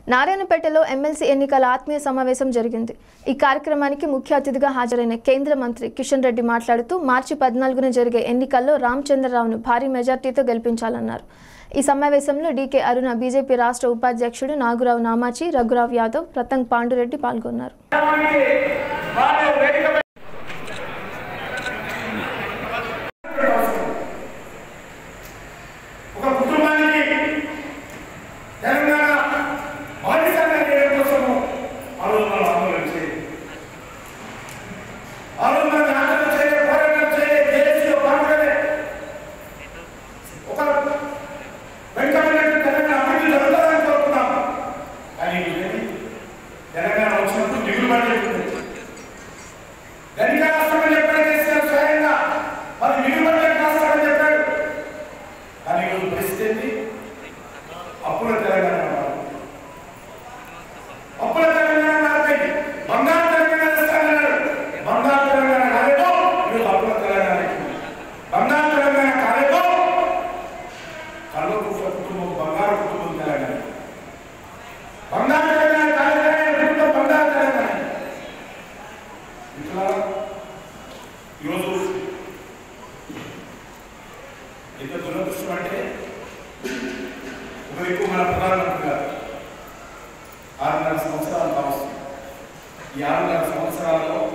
నారాయణపేటలో MLC ఎన్నికల ఆత్మీయ సమావేశం జరిగింది ఈ కార్యక్రమానికి ముఖ్య అతిథిగా హాజరైన కేంద్ర మంత్రి కిషన్ రెడ్డి మాట్లాడుతూ మార్చి పద్నాలుగున జరిగే ఎన్నికల్లో రామచంద్రరావును భారీ మెజార్టీతో గెలిపించాలన్నారు ఈ సమావేశంలో డీకే అరుణ బీజేపీ రాష్ట్ర ఉపాధ్యక్షుడు నాగురావు నామాచి రఘురావు యాదవ్ ప్రతంగ్ పాండురెడ్డి పాల్గొన్నారు ఒక కుటుంబానికి తెలంగాణ బానిసంగా చేయడం కోసము ఆ రోజు మనం ఆందోళన చేయాలి ఆ రోజు మనం ఆందోళన చేయాలి పోరాటం చేయాలి దేశీయ పాల్గొనే ఒక వెంకటరెడ్డి తెలంగాణ అభివృద్ధి జరుగుతుందని కోరుకున్నాం కానీ ఇదేమి? తెలంగాణ వచ్చినప్పుడు దిగులు పడలేదు ధనిక రాష్ట్రం అని చెప్పాడు కేసీఆర్ స్వయంగా మరి మిగులు పడలేదు రాష్ట్రం అని చెప్పాడు కానీ ఈరోజు పరిస్థితి ఏంటి అప్పుల తెలంగాణ అన్నారు. అప్పుల తెలంగాణ మారిపోయింది బంగారు తెలంగాణ ఇస్తానన్నాడు బంగారు తెలంగాణ కాలేదో ఈరోజు అప్పుల తెలంగాణ అయిపోయింది. బంగారు తెలంగాణ కాలేదో కళ్ళు కుటుంబ కుటుంబం బంగారు కుటుంబం తెలంగాణ బంగారు తెలంగాణ కాలేదని కుటుంబం బంగారు తెలంగాణ ఇట్లా ఈరోజు ఎంత దురదృష్టం అంటే ఒకవైపు మన ప్రధానమంత్రి గారు ఆరున్నర సంవత్సరాలు కావస్తుంది ఈ ఆరున్నర సంవత్సరాలలో